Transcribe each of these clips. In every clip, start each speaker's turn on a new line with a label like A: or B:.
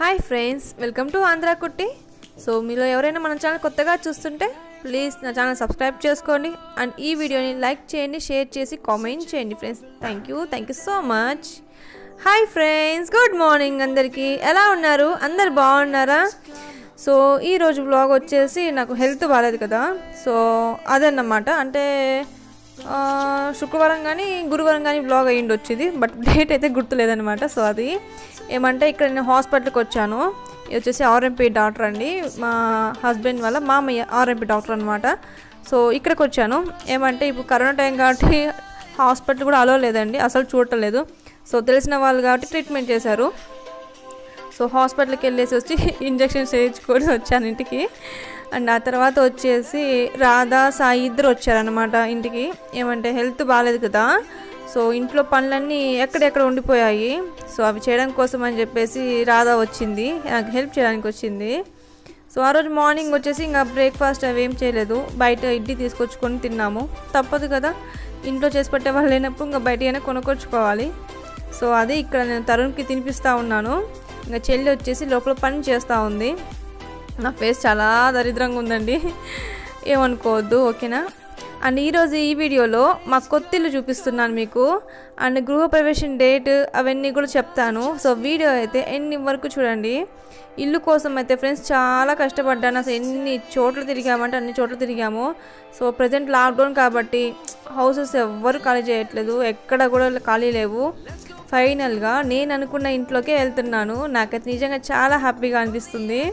A: hi friends welcome to Andhra Kutti so మీలో ఎవరైనా మన ఛానల్ కొత్తగా చూస్తుంటే ప్లీజ్ నా ఛానల్ సబ్స్క్రైబ్ చేసుకోండి అండ్ ఈ వీడియోని లైక్ చేయండి షేర్ చేసి కామెంట్ చేయండి friends thank you thank you so much hi friends good morning అందరికీ ఎలా ఉన్నారు అందరు బాగున్నారా సో ఈరోజు బ్లాగ్ వచ్చేసి నాకు హెల్త్ బాగాలేదు కదా సో అదన్నమాట అంటే ఆ, శుక్రవారం కానీ గురువారం కానీ బ్లాగ్ అయ్యిండి వచ్చింది బట్ డేట్ అయితే గుర్తులేదనమాట సో అది ఏమంటే ఇక్కడ నేను హాస్పిటల్కి వచ్చాను ఇది వచ్చేసి ఆర్ఎంపీ డాక్టర్ అండి మా హస్బెండ్ వాళ్ళ మామయ్య ఆర్ఎంపీ డాక్టర్ అనమాట సో ఇక్కడికి వచ్చాను ఏమంటే ఇప్పుడు కరోనా టైం కాబట్టి హాస్పిటల్ కూడా అలో లేదండి అసలు చూడటలేదు సో తెలిసిన వాళ్ళు కాబట్టి ట్రీట్మెంట్ చేశారు సో హాస్పిటల్కి వెళ్ళేసి వచ్చి ఇంజక్షన్స్ వేయించుకొని వచ్చాను ఇంటికి అండ్ ఆ తర్వాత వచ్చేసి రాధా సాయి ఇద్దరు వచ్చారనమాట ఇంటికి ఏమంటే హెల్త్ బాగాలేదు కదా సో ఇంట్లో పనులన్నీ ఎక్కడెక్కడ ఉండిపోయాయి సో అవి చేయడం కోసం అని చెప్పేసి రాధా వచ్చింది నాకు హెల్ప్ చేయడానికి వచ్చింది సో ఆ రోజు మార్నింగ్ వచ్చేసి ఇంకా బ్రేక్ఫాస్ట్ అవి ఏం చేయలేదు బయట ఇడ్లీ తీసుకొచ్చుకొని తిన్నాము తప్పదు కదా ఇంట్లో చేసి పెట్టే వాళ్ళు లేనప్పుడు ఇంకా బయట కొనుక్కొచ్చుకోవాలి సో అది ఇక్కడ నేను తరుణ్కి తినిపిస్తూ ఉన్నాను ఇంకా చెల్లి వచ్చేసి లోపల పని చేస్తూ ఉంది నా ఫేస్ చాలా దరిద్రంగా ఉందండి ఏమనుకోవద్దు ఓకేనా అండ్ ఈరోజు ఈ వీడియోలో మా కొత్తిల్లు చూపిస్తున్నాను మీకు అండ్ గృహప్రవేశం డేట్ అవన్నీ కూడా చెప్తాను సో వీడియో అయితే ఎన్ని వరకు చూడండి ఇల్లు కోసం అయితే ఫ్రెండ్స్ చాలా కష్టపడ్డాను అసలు ఎన్ని చోట్ల తిరిగామంటే అన్ని చోట్ల తిరిగాము సో ప్రజెంట్ లాక్డౌన్ కాబట్టి హౌసెస్ ఎవ్వరు ఖాళీ చేయట్లేదు ఎక్కడ కూడా ఖాళీ లేవు ఫైనల్గా నేను అనుకున్న ఇంట్లోకే వెళ్తున్నాను నాకైతే నిజంగా చాలా హ్యాపీగా అనిపిస్తుంది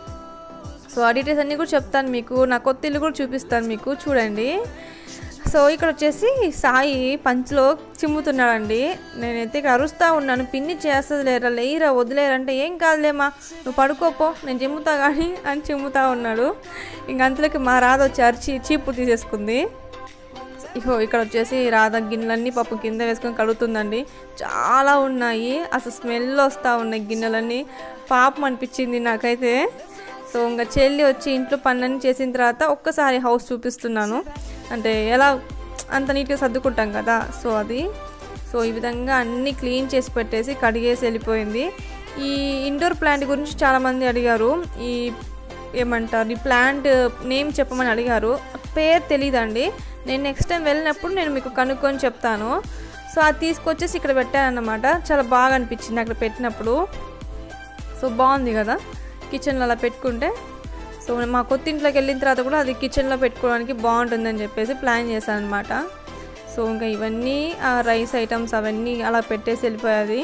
A: సో ఆ డీటెయిల్స్ అన్నీ కూడా చెప్తాను మీకు నా కొత్త ఇల్లు కూడా చూపిస్తాను మీకు చూడండి సో ఇక్కడ వచ్చేసి సాయి పంచులో చిమ్ముతున్నాడండి నేనైతే ఇక్కడ అరుస్తూ ఉన్నాను పిన్ని చేస్తుంది లేరా లేయిరా వదిలేరంటే ఏం కాదులేమా నువ్వు పడుకోపో నేను చిమ్ముతా కానీ అని చిమ్ముతా ఉన్నాడు ఇంక అంతలోకి మా రాధ వచ్చి అరిచి చీపు తీసేసుకుంది ఇగో ఇక్కడ వచ్చేసి రాధ గిన్నెలన్నీ పప్పు కింద వేసుకొని కడుగుతుందండి చాలా ఉన్నాయి అసలు స్మెల్ వస్తూ ఉన్నాయి గిన్నెలన్నీ పాపం అనిపించింది నాకైతే సో ఇంకా చెల్లి వచ్చి ఇంట్లో పనులన్నీ చేసిన తర్వాత ఒక్కసారి హౌస్ చూపిస్తున్నాను అంటే ఎలా అంత నీట్గా సర్దుకుంటాం కదా సో అది సో ఈ విధంగా అన్నీ క్లీన్ చేసి పెట్టేసి కడిగేసి వెళ్ళిపోయింది ఈ ఇండోర్ ప్లాంట్ గురించి చాలామంది అడిగారు ఈ ఏమంటారు ఈ ప్లాంట్ నేమ్ చెప్పమని అడిగారు పేరు తెలియదండి నేను నెక్స్ట్ టైం వెళ్ళినప్పుడు నేను మీకు కనుక్కొని చెప్తాను సో అది తీసుకొచ్చేసి ఇక్కడ పెట్టానన్నమాట చాలా బాగా అనిపించింది అక్కడ పెట్టినప్పుడు సో బాగుంది కదా కిచెన్లో అలా పెట్టుకుంటే సో మా కొత్త ఇంట్లోకి వెళ్ళిన తర్వాత కూడా అది కిచెన్లో పెట్టుకోవడానికి బాగుంటుందని చెప్పేసి ప్లాన్ చేశాను అనమాట సో ఇంకా ఇవన్నీ ఆ రైస్ ఐటమ్స్ అవన్నీ అలా పెట్టేసి వెళ్ళిపోయేది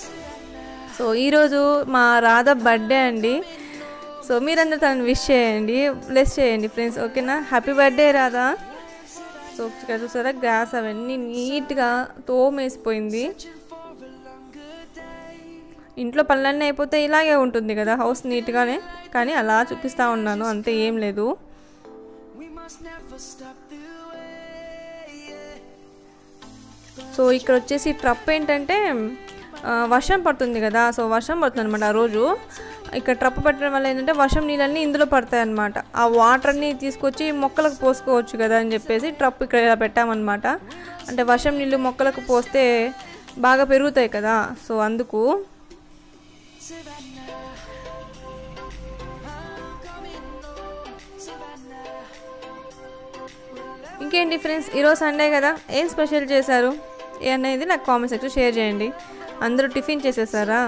A: సో ఈరోజు మా రాధ బర్త్డే అండి సో మీరందరూ తనని విష్ చేయండి బ్లెస్ చేయండి ఫ్రెండ్స్ ఓకేనా హ్యాపీ బర్త్డే రాధా సో ఇక్కడ చూసారా గ్యాస్ అవన్నీ నీట్గా తోమేసిపోయింది ఇంట్లో పనులన్నీ అయిపోతే ఇలాగే ఉంటుంది కదా హౌస్ నీట్గానే కానీ అలా చూపిస్తూ ఉన్నాను అంతే ఏం లేదు సో ఇక్కడ వచ్చేసి ట్రప్ ఏంటంటే ఆ, వర్షం పడుతుంది కదా సో వర్షం పడుతుంది అనమాట ఆ రోజు ఇక్కడ ట్రప్ పెట్టడం వల్ల ఏంటంటే వర్షం నీళ్ళన్నీ ఇందులో పడతాయి అనమాట ఆ వాటర్ని తీసుకొచ్చి మొక్కలకు పోసుకోవచ్చు కదా అని చెప్పేసి ట్రప్ ఇక్కడ ఇలా పెట్టామన్నమాట అంటే వర్షం నీళ్ళు మొక్కలకు పోస్తే బాగా పెరుగుతాయి కదా సో అందుకు ఇంకేంటి ఫ్రెండ్స్ ఈరోజు సండే కదా ఏం స్పెషల్ చేశారు ఏ అనేది నాకు కామెంట్ సెక్షన్ షేర్ చేయండి అందరూ టిఫిన్ చేసేసారా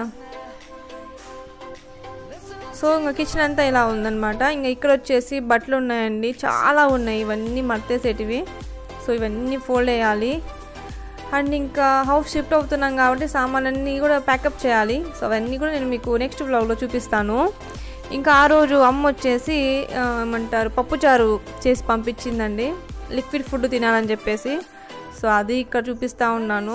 A: సో ఇంకా కిచెన్ అంతా ఇలా ఉందన్నమాట ఇంకా ఇక్కడ వచ్చేసి బట్టలు ఉన్నాయండి చాలా ఉన్నాయి ఇవన్నీ మర్తేసేటివి సో ఇవన్నీ ఫోల్డ్ వేయాలి అండ్ ఇంకా హౌస్ షిఫ్ట్ అవుతున్నాం కాబట్టి సామాన్లన్నీ కూడా ప్యాకప్ చేయాలి సో అవన్నీ కూడా నేను మీకు నెక్స్ట్ బ్లాగ్లో చూపిస్తాను ఇంకా ఆ రోజు అమ్మ వచ్చేసి ఆ, ఏమంటారు పప్పుచారు చేసి పంపించిందండి లిక్విడ్ ఫుడ్ తినాలని చెప్పేసి సో అది ఇక్కడ చూపిస్తూ ఉన్నాను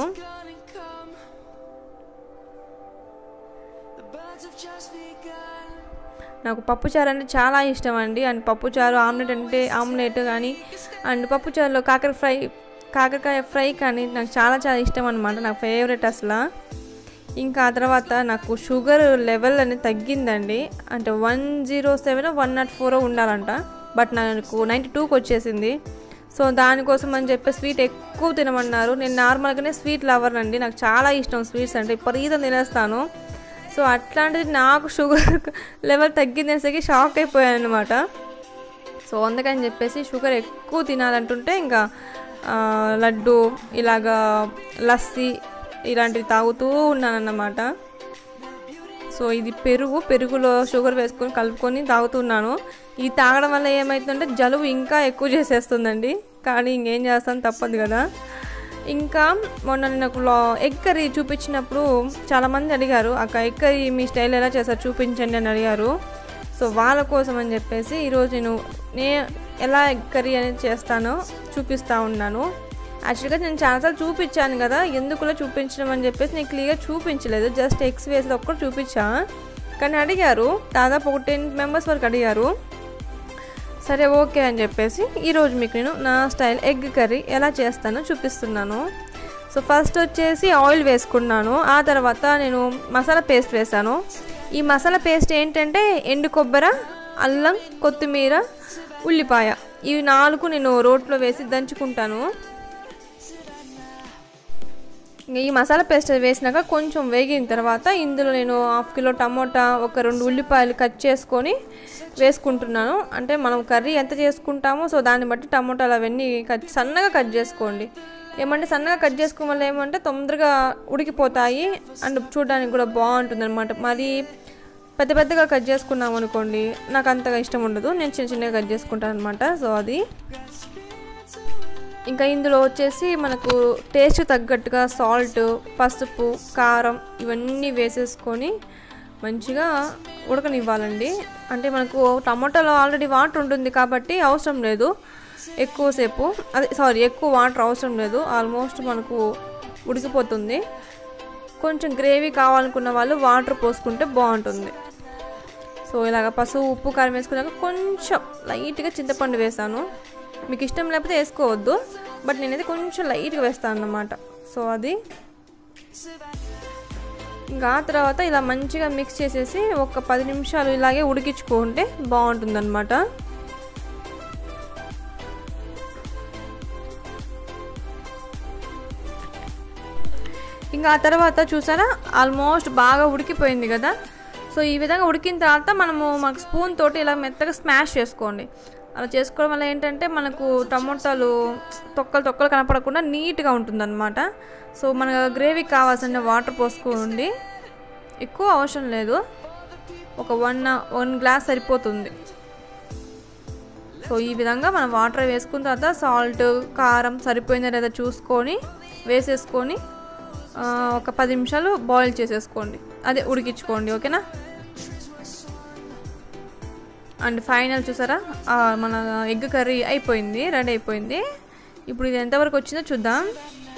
A: నాకు పప్పుచారు అంటే చాలా ఇష్టం అండి అండ్ పప్పుచారు ఆమ్లెట్ అంటే ఆమ్లెట్ కానీ అండ్ పప్పుచారులో కాకర ఫ్రై కాకరకాయ ఫ్రై కానీ నాకు చాలా చాలా ఇష్టం అనమాట నాకు ఫేవరెట్ అసలు ఇంకా ఆ తర్వాత నాకు షుగర్ లెవెల్ అనేది తగ్గిందండి అంటే one zero seven one not four ఉండాలంట బట్ నాకు నైంటీ టూకి వచ్చేసింది సో దానికోసం అని చెప్పి స్వీట్ ఎక్కువ తినమన్నారు నేను నార్మల్గానే స్వీట్ లవర్ అండి నాకు చాలా ఇష్టం స్వీట్స్ అంటే విపరీతం తినేస్తాను సో అట్లాంటిది నాకు షుగర్ లెవెల్ తగ్గిందేసరికి షాక్ అయిపోయాను అనమాట సో అందుకని చెప్పేసి షుగర్ ఎక్కువ తినాలంటుంటే ఇంకా ఆ, లడ్డు ఇలాగా లస్సీ ఇలాంటివి తాగుతూ ఉన్నానన్నమాట సో ఇది పెరుగు పెరుగులో షుగర్ వేసుకొని కలుపుకొని తాగుతున్నాను ఇది తాగడం వల్ల ఏమవుతుందంటే జలుబు ఇంకా ఎక్కువ చేసేస్తుందండి కానీ ఇంకేం చేస్తాను తప్పదు కదా ఇంకా మొన్న నాకు ఎగ్ కర్రీ చూపించినప్పుడు చాలామంది అడిగారు అక్క ఎగ్ కర్రీ మీ స్టైల్ ఎలా చేస్తారు చూపించండి అని అడిగారు సో వాళ్ళ కోసం అని చెప్పేసి ఈరోజు నేను నే ఎలా ఎగ్ కర్రీ అనేది చేస్తానో చూపిస్తూ ఉన్నాను యాక్చువల్గా నేను చాలాసార్లు చూపించాను కదా ఎందుకులో చూపించడం అని చెప్పేసి నేను క్లియర్గా చూపించలేదు జస్ట్ ఎగ్స్ వేసేది ఒక్కటి చూపించా కానీ అడిగారు దాదాపు ఒక టెన్ మెంబర్స్ వరకు అడిగారు సరే ఓకే అని చెప్పేసి ఈరోజు మీకు నేను నా స్టైల్ ఎగ్ కర్రీ ఎలా చేస్తానో చూపిస్తున్నాను సో ఫస్ట్ వచ్చేసి ఆయిల్ వేసుకున్నాను ఆ తర్వాత నేను మసాలా పేస్ట్ వేసాను ఈ మసాలా పేస్ట్ ఏంటంటే ఎండు కొబ్బరి అల్లం కొత్తిమీర ఉల్లిపాయ ఇవి నాలుగు నేను రోట్లో వేసి దంచుకుంటాను ఇంకా ఈ మసాలా పేస్ట్ వేసినాక కొంచెం వేగిన తర్వాత ఇందులో నేను హాఫ్ కిలో టమోటా ఒక రెండు ఉల్లిపాయలు కట్ చేసుకొని వేసుకుంటున్నాను అంటే మనం కర్రీ ఎంత చేసుకుంటామో సో దాన్ని బట్టి టమోటాలు అవన్నీ కట్ సన్నగా కట్ చేసుకోండి ఏమంటే సన్నగా కట్ చేసుకోవడం వల్ల ఏమంటే తొందరగా ఉడికిపోతాయి అండ్ చూడడానికి కూడా బాగుంటుంది అనమాట మరి పెద్ద పెద్దగా కట్ చేసుకున్నాం అనుకోండి నాకు అంతగా ఇష్టం ఉండదు నేను చిన్న చిన్నగా కట్ చేసుకుంటాను అనమాట సో అది ఇంకా ఇందులో వచ్చేసి మనకు టేస్ట్ తగ్గట్టుగా సాల్ట్ పసుపు కారం ఇవన్నీ వేసేసుకొని మంచిగా ఉడకనివ్వాలండి అంటే మనకు టమాటాలో ఆల్రెడీ వాటర్ ఉంటుంది కాబట్టి అవసరం లేదు ఎక్కువసేపు అదే సారీ ఎక్కువ వాటర్ అవసరం లేదు ఆల్మోస్ట్ మనకు ఉడికిపోతుంది కొంచెం గ్రేవీ కావాలనుకున్న వాళ్ళు వాటర్ పోసుకుంటే బాగుంటుంది సో ఇలాగ పసుపు ఉప్పు కారం వేసుకున్నాక కొంచెం లైట్గా చింతపండు వేసాను మీకు ఇష్టం లేకపోతే వేసుకోవద్దు బట్ నేనైతే కొంచెం లైట్గా వేస్తాను అన్నమాట సో అది ఇంకా ఆ తర్వాత ఇలా మంచిగా మిక్స్ చేసేసి ఒక పది నిమిషాలు ఇలాగే ఉడికించుకుంటే బాగుంటుందన్నమాట ఇంకా ఆ తర్వాత చూసారా ఆల్మోస్ట్ బాగా ఉడికిపోయింది కదా సో ఈ విధంగా ఉడికిన తర్వాత మనము మనకు స్పూన్ తోటి ఇలా మెత్తగా స్మాష్ చేసుకోండి అలా చేసుకోవడం వల్ల ఏంటంటే మనకు టమోటాలు తొక్కలు తొక్కలు కనపడకుండా నీట్గా ఉంటుందన్నమాట సో మన గ్రేవీకి కావాల్సిన వాటర్ పోసుకోండి ఎక్కువ అవసరం లేదు ఒక వన్ వన్ గ్లాస్ సరిపోతుంది సో ఈ విధంగా మనం వాటర్ వేసుకున్న తర్వాత సాల్ట్ కారం సరిపోయిందా లేదా చూసుకొని వేసేసుకొని ఆ, ఒక పది నిమిషాలు బాయిల్ చేసేసుకోండి అదే ఉడికించుకోండి ఓకేనా అండ్ ఫైనల్ చూసారా ఆ, మన ఎగ్ కర్రీ అయిపోయింది రెడీ అయిపోయింది ఇప్పుడు ఇది ఎంతవరకు వచ్చిందో చూద్దాం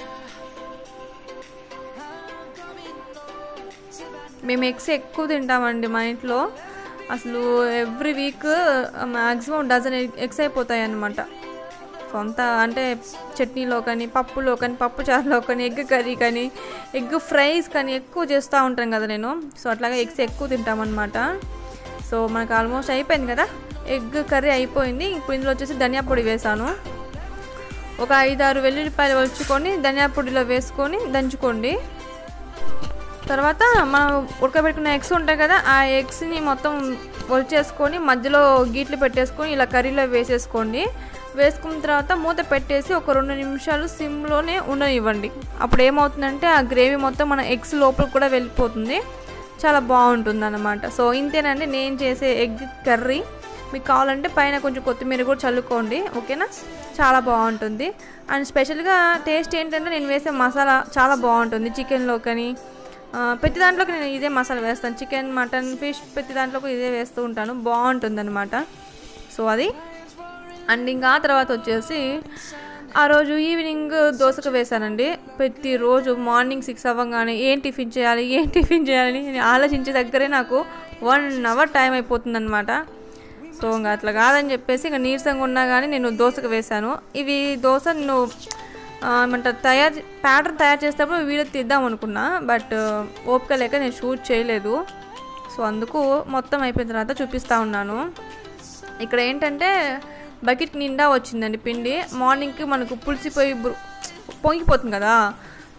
A: మేము ఎగ్స్ ఎక్కువ తింటామండి మా ఇంట్లో అసలు every week maximum dozen eggs అయిపోతాయి అన్నమాట సొంత అంటే చట్నీలో కానీ పప్పులో కానీ పప్పు చారులో కానీ ఎగ్ కర్రీ కానీ ఎగ్ ఫ్రైస్ కానీ ఎక్కువ చేస్తూ ఉంటాను కదా నేను సో అట్లాగే ఎగ్స్ ఎక్కువ తింటామన్నమాట సో మనకు ఆల్మోస్ట్ అయిపోయింది కదా ఎగ్ కర్రీ అయిపోయింది ఇప్పుడు ఇందులో వచ్చేసి ధనియా పొడి వేసాను ఒక ఐదారు వెల్లుల్లిపాయలు ఒలుచుకొని ధనియా పొడిలో వేసుకొని దంచుకోండి తర్వాత మనం ఉడకబెట్టుకున్న ఎగ్స్ ఉంటాయి కదా ఆ ఎగ్స్ని మొత్తం ఒలిచేసుకొని మధ్యలో గీట్లు పెట్టేసుకొని ఇలా కర్రీలో వేసేసుకోండి వేసుకున్న తర్వాత మూత పెట్టేసి ఒక రెండు నిమిషాలు సిమ్లోనే ఉండనివ్వండి అప్పుడు ఏమవుతుందంటే ఆ గ్రేవీ మొత్తం మన ఎగ్స్ లోపల కూడా వెళ్ళిపోతుంది చాలా బాగుంటుంది అన్నమాట సో ఇంతేనండి నేను చేసే ఎగ్ కర్రీ మీకు కావాలంటే పైన కొంచెం కొత్తిమీర కూడా చల్లుకోండి ఓకేనా చాలా బాగుంటుంది అండ్ స్పెషల్గా టేస్ట్ ఏంటంటే నేను వేసే మసాలా చాలా బాగుంటుంది చికెన్లో కానీ ఆ, ప్రతి దాంట్లోకి నేను ఇదే మసాలా వేస్తాను చికెన్ మటన్ ఫిష్ ప్రతి దాంట్లోకి ఇదే వేస్తూ ఉంటాను బాగుంటుంది అనమాట సో అది అండ్ ఇంకా ఆ తర్వాత వచ్చేసి ఆ రోజు ఈవినింగ్ దోశకు వేశానండి ప్రతిరోజు మార్నింగ్ సిక్స్ అవ్వగానే ఏం టిఫిన్ చేయాలి ఏం టిఫిన్ చేయాలని నేను ఆలోచించే దగ్గరే నాకు వన్ అవర్ టైం అయిపోతుందన్నమాట సో ఇంకా అట్లా కాదని చెప్పేసి ఇంకా నీరసంగా ఉన్నా కానీ నేను దోశకు వేశాను ఇవి దోశ నేను ఆ, ఏమంటారు తయారు ప్యాటర్న్ తయారు చేసేటప్పుడు వీడియో తీద్దాం అనుకున్నా బట్ ఓపిక లేక నేను షూట్ చేయలేదు సో అందుకు మొత్తం అయిపోయిన తర్వాత చూపిస్తూ ఉన్నాను ఇక్కడ ఏంటంటే బకెట్ నిండా వచ్చిందండి పిండి మార్నింగ్కి మనకు పులిసిపోయి బు- పొంగిపోతుంది కదా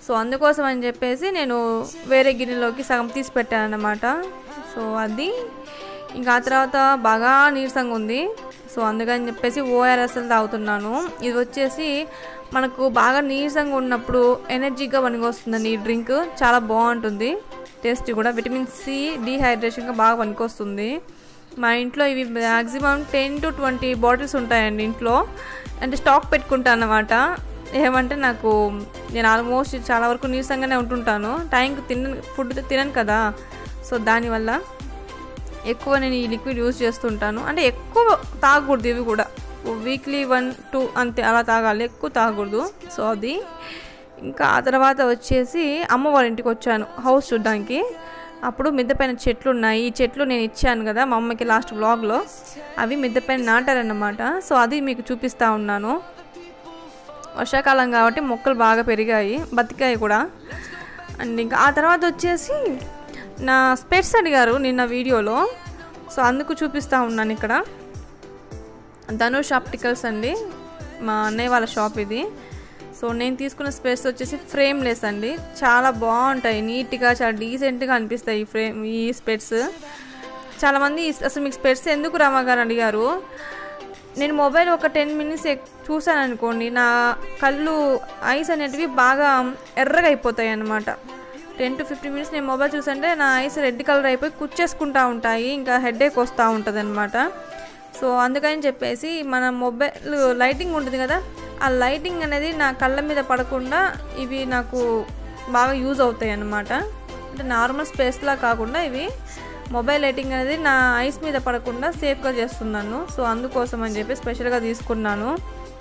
A: సో అందుకోసం అని చెప్పేసి నేను వేరే గిన్నెలోకి సగం తీసి పెట్టాను అన్నమాట సో అది ఇంకా ఆ తర్వాత బాగా నీరసంగా ఉంది సో అందుకని చెప్పేసి ఓఆర్ఎస్ఎల్ తాగుతున్నాను ఇది వచ్చేసి మనకు బాగా నీరసంగా ఉన్నప్పుడు ఎనర్జీగా పనికొస్తుందండి ఈ డ్రింక్ చాలా బాగుంటుంది టేస్ట్ కూడా విటమిన్ సి డీహైడ్రేషన్గా బాగా పనికొస్తుంది మా ఇంట్లో ఇవి maximum ten to twenty bottles ఉంటాయండి ఇంట్లో అంటే స్టాక్ పెట్టుకుంటాను అన్నమాట ఏమంటే నాకు నేను ఆల్మోస్ట్ చాలా వరకు నీరసంగానే ఉంటుంటాను టైంకి తిన ఫుడ్ తినను కదా సో దానివల్ల ఎక్కువ నేను ఈ లిక్విడ్ యూజ్ చేస్తుంటాను అంటే ఎక్కువ తాగకూడదు ఇవి కూడా వీక్లీ వన్ టూ అంతే అలా తాగాలి ఎక్కువ తాగకూడదు సో అది ఇంకా ఆ తర్వాత వచ్చేసి అమ్మ వాళ్ళ ఇంటికి వచ్చాను హౌస్ చూడడానికి అప్పుడు మిద్దె పైన చెట్లు ఉన్నాయి ఈ చెట్లు నేను ఇచ్చాను కదా మా అమ్మకి లాస్ట్ వ్లాగ్లో అవి మిద్దె పైన నాటారన్నమాట సో అది మీకు చూపిస్తూ ఉన్నాను వర్షాకాలం కాబట్టి మొక్కలు బాగా పెరిగాయి బతికాయి కూడా అండ్ ఇంకా ఆ తర్వాత వచ్చేసి నా స్పెట్స్ అడిగారు నిన్న వీడియోలో సో అందుకు చూపిస్తూ ఉన్నాను ఇక్కడ ధనుష్ ఆప్టికల్స్ అండి మా అన్నయ్య వాళ్ళ షాప్ ఇది సో నేను తీసుకున్న స్పెట్స్ వచ్చేసి ఫ్రేమ్లెస్ అండి చాలా బాగుంటాయి నీట్గా చాలా డీసెంట్గా అనిపిస్తాయి ఈ ఫ్రేమ్ ఈ స్పెట్స్ చాలామంది అసలు మీకు స్పెట్స్ ఎందుకు రమ్మగారు అడిగారు నేను మొబైల్ ఒక టెన్ మినిట్స్ చూసాను అనుకోండి నా కళ్ళు ఐస్ అనేటివి బాగా ఎర్రగా అయిపోతాయి అన్నమాట టెన్ టు ఫిఫ్టీన్ మినిట్స్ నేను మొబైల్ చూసంటే నా ఐస్ రెడ్ కలర్ అయిపోయి కుచ్చేసుకుంటా ఉంటాయి ఇంకా హెడేక్ వస్తూ ఉంటుంది అనమాట సో అందుకని చెప్పేసి మన మొబైల్ లైటింగ్ ఉంటుంది కదా ఆ లైటింగ్ అనేది నా కళ్ళ మీద పడకుండా ఇవి నాకు బాగా యూజ్ అవుతాయి అన్నమాట అంటే నార్మల్ స్పేస్లా కాకుండా ఇవి మొబైల్ లైటింగ్ అనేది నా ఐస్ మీద పడకుండా సేఫ్గా చేస్తున్నాను సో అందుకోసం అని చెప్పి స్పెషల్గా తీసుకున్నాను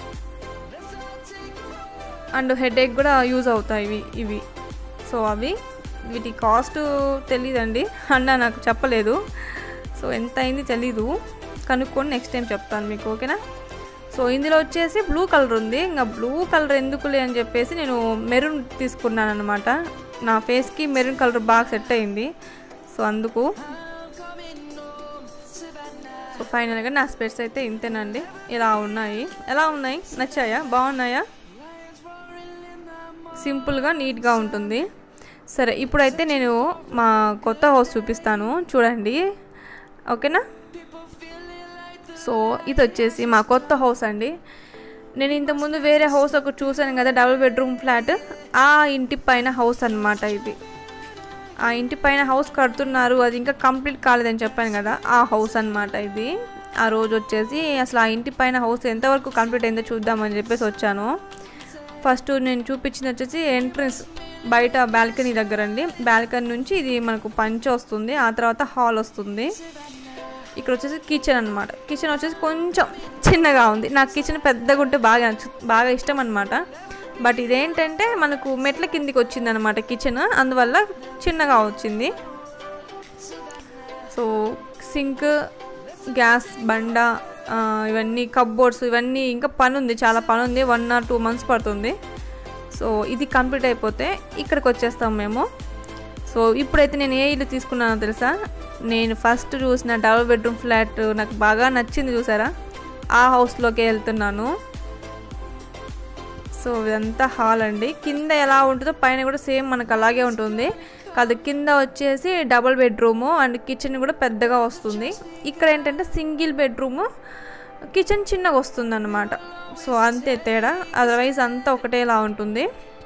A: అండ్ హెడేక్ కూడా యూజ్ అవుతాయి ఇవి ఇవి సో అవి వీటి కాస్ట్ తెలియదండి అన్న నాకు చెప్పలేదు సో ఎంత అయింది తెలీదు కనుక్కొని నెక్స్ట్ టైం చెప్తాను మీకు ఓకేనా సో ఇందులో వచ్చేసి బ్లూ కలర్ ఉంది ఇంకా బ్లూ కలర్ ఎందుకులే అని చెప్పేసి నేను మెరూన్ తీసుకున్నాను అనమాట నా ఫేస్కి మెరూన్ కలర్ బాగా సెట్ అయింది సో అందుకు సో ఫైనల్గా నా స్పెట్స్ అయితే ఇంతేనండి ఇలా ఉన్నాయి ఎలా ఉన్నాయి నచ్చాయా బాగున్నాయా సింపుల్గా నీట్గా ఉంటుంది సరే ఇప్పుడైతే నేను మా కొత్త హౌస్ చూపిస్తాను చూడండి ఓకేనా సో ఇది వచ్చేసి మా కొత్త హౌస్ అండి నేను ఇంతకుముందు వేరే హౌస్ ఒకటి చూశాను కదా డబుల్ బెడ్రూమ్ ఫ్లాట్ ఆ ఇంటి పైన హౌస్ అనమాట ఇది ఆ ఇంటి పైన హౌస్ కడుతున్నారు అది ఇంకా కంప్లీట్ కాలేదని చెప్పాను కదా ఆ హౌస్ అనమాట ఇది ఆ రోజు వచ్చేసి అసలు ఆ ఇంటి పైన హౌస్ ఎంతవరకు కంప్లీట్ అయిందో చూద్దామని చెప్పేసి వచ్చాను ఫస్ట్ నేను చూపించింది వచ్చేసి ఎంట్రన్స్ బయట బాల్కనీ దగ్గర అండి బాల్కనీ నుంచి ఇది మనకు పంచ్ వస్తుంది ఆ తర్వాత హాల్ వస్తుంది ఇక్కడ వచ్చేసి కిచెన్ అనమాట కిచెన్ వచ్చేసి కొంచెం చిన్నగా ఉంది నాకు కిచెన్ పెద్దగా ఉంటే బాగా నచ్చు బాగా ఇష్టం అనమాట బట్ ఇదేంటంటే మనకు మెట్ల కిందికి వచ్చింది అనమాట కిచెన్ అందువల్ల చిన్నగా వచ్చింది సో సింక్ గ్యాస్ బండ ఆ, ఇవన్నీ కప్బోర్డ్స్ ఇవన్నీ ఇంకా పని ఉంది చాలా పని ఉంది వన్ ఆర్ టూ మంత్స్ పడుతుంది సో ఇది కంప్లీట్ అయిపోతే ఇక్కడికి వచ్చేస్తాం మేము సో ఇప్పుడైతే నేను ఏ ఇల్లు తీసుకున్నానో తెలుసా నేను ఫస్ట్ చూసిన డబుల్ బెడ్రూమ్ ఫ్లాట్ నాకు బాగా నచ్చింది చూసారా ఆ హౌస్లోకి వెళ్తున్నాను సో ఇదంతా హాల్ అండి కింద ఎలా ఉంటుందో పైన కూడా సేమ్ మనకు అలాగే ఉంటుంది కాదు కింద వచ్చేసి డబుల్ బెడ్రూము అండ్ కిచెన్ కూడా పెద్దగా వస్తుంది ఇక్కడ ఏంటంటే సింగిల్ బెడ్రూము కిచెన్ చిన్నగా వస్తుంది అనమాట సో అంతే తేడా అదర్వైజ్ అంతా ఒకటేలా ఉంటుంది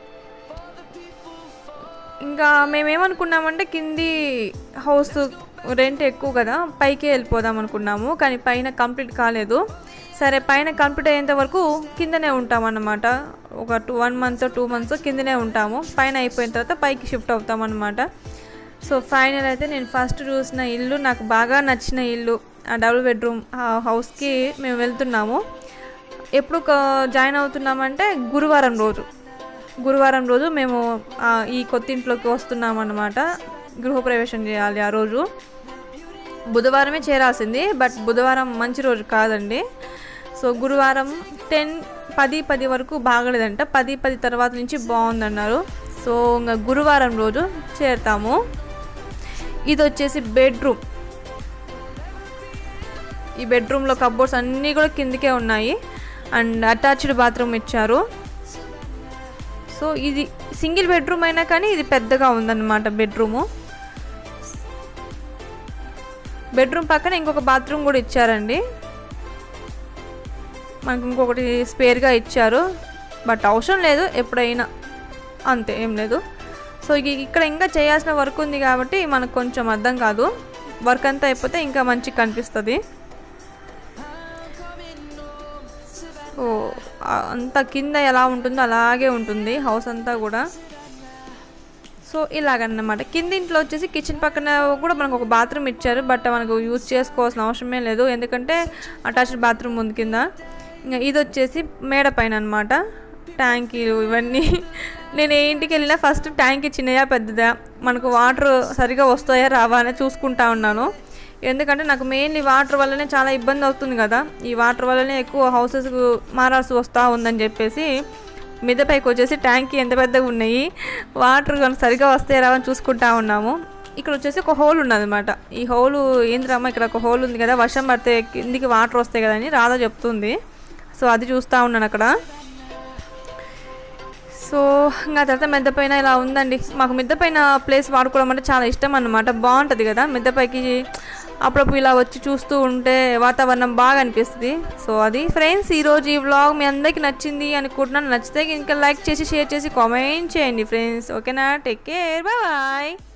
A: ఇంకా మేమేమనుకున్నామంటే కింది హౌస్ రెంట్ ఎక్కువ కదా పైకే వెళ్ళిపోదాం అనుకున్నాము కానీ పైన కంప్లీట్ కాలేదు సరే పైన కంప్లీట్ అయ్యేంత వరకు కిందనే ఉంటాం అన్నమాట ఒక two one month two months కిందనే ఉంటాము పైన అయిపోయిన తర్వాత పైకి షిఫ్ట్ అవుతాం అనమాట సో ఫైనల్ అయితే నేను ఫస్ట్ చూసిన ఇల్లు నాకు బాగా నచ్చిన ఇల్లు ఆ డబుల్ బెడ్రూమ్ హౌస్కి మేము వెళ్తున్నాము ఎప్పుడు క- జాయిన్ అవుతున్నామంటే గురువారం రోజు గురువారం రోజు మేము ఆ, ఈ కొత్త ఇంట్లోకి వస్తున్నాం అన్నమాట గృహప్రవేశం చేయాలి ఆ రోజు బుధవారమే చేరాల్సింది బట్ బుధవారం మంచి రోజు కాదండి సో గురువారం టెన్ పది పది వరకు బాగలేదంట పది పది తర్వాత నుంచి బాగుందన్నారు సో ఇంకా గురువారం రోజు చేరుతాము ఇది వచ్చేసి బెడ్రూమ్ ఈ బెడ్రూమ్లో కబోర్డ్స్ అన్నీ కూడా కిందికే ఉన్నాయి అండ్ అటాచ్డ్ బాత్రూమ్ ఇచ్చారు సో ఇది సింగిల్ బెడ్రూమ్ అయినా కానీ ఇది పెద్దగా ఉందన్నమాట బెడ్రూము బెడ్రూమ్ పక్కన ఇంకొక బాత్రూమ్ కూడా ఇచ్చారండి మనకు ఇంకొకటి స్పేర్గా ఇచ్చారు బట్ అవసరం లేదు ఎప్పుడైనా అంతే ఏం లేదు సో ఇక ఇక్కడ ఇంకా చేయాల్సిన వర్క్ ఉంది కాబట్టి మనకు కొంచెం అర్థం కాదు వర్క్ అంతా అయిపోతే ఇంకా మంచిగా కనిపిస్తుంది ఓ అంత కింద ఎలా ఉంటుందో అలాగే ఉంటుంది హౌస్ అంతా కూడా సో ఇలాగన్నమాట కింద ఇంట్లో వచ్చేసి కిచెన్ పక్కన కూడా మనకు ఒక బాత్రూమ్ ఇచ్చారు బట్ మనకు యూజ్ చేసుకోవాల్సిన అవసరమే లేదు ఎందుకంటే అటాచ్డ్ బాత్రూమ్ ఉంది కింద ఇంకా ఇది వచ్చేసి మేడ పైన అనమాట ట్యాంకీలు ఇవన్నీ నేను ఏ ఇంటికి వెళ్ళినా ఫస్ట్ ట్యాంకీ చిన్నయా పెద్దదా మనకు వాటర్ సరిగా వస్తాయా రావా అని చూసుకుంటా ఉన్నాను ఎందుకంటే నాకు మెయిన్లీ వాటర్ వల్లనే చాలా ఇబ్బంది అవుతుంది కదా ఈ వాటర్ వల్లనే ఎక్కువ హౌసెస్ మారాల్సి వస్తూ ఉందని చెప్పేసి మిద్దె పైకి వచ్చేసి ట్యాంకీ ఎంత పెద్దగా ఉన్నాయి వాటర్ కనుక సరిగా వస్తే రావని చూసుకుంటా ఉన్నాము ఇక్కడ వచ్చేసి ఒక హోల్ ఉన్నదన్నమాట ఈ హోల్ ఏంద్రమ్మ ఇక్కడ ఒక హోల్ ఉంది కదా వర్షం పడితే కిందికి వాటర్ వస్తాయి కదా అని రాధా చెప్తుంది సో అది చూస్తూ ఉన్నాను అక్కడ సో ఇంకా తర్వాత మిద్దె పైన ఇలా ఉందండి మాకు మిద్దె పైన ప్లేస్ వాడుకోవడం అంటే చాలా ఇష్టం అన్నమాట బాగుంటుంది కదా మిద్దె పైకి అప్పుడప్పుడు ఇలా వచ్చి చూస్తూ ఉంటే వాతావరణం బాగా అనిపిస్తుంది సో అది ఫ్రెండ్స్ ఈరోజు ఈ వ్లాగ్ మీ అందరికీ నచ్చింది అనుకుంటున్నాను నచ్చితే ఇంకా లైక్ చేసి షేర్ చేసి కామెంట్ చేయండి ఫ్రెండ్స్ ఓకేనా టేక్ కేర్ బాయ్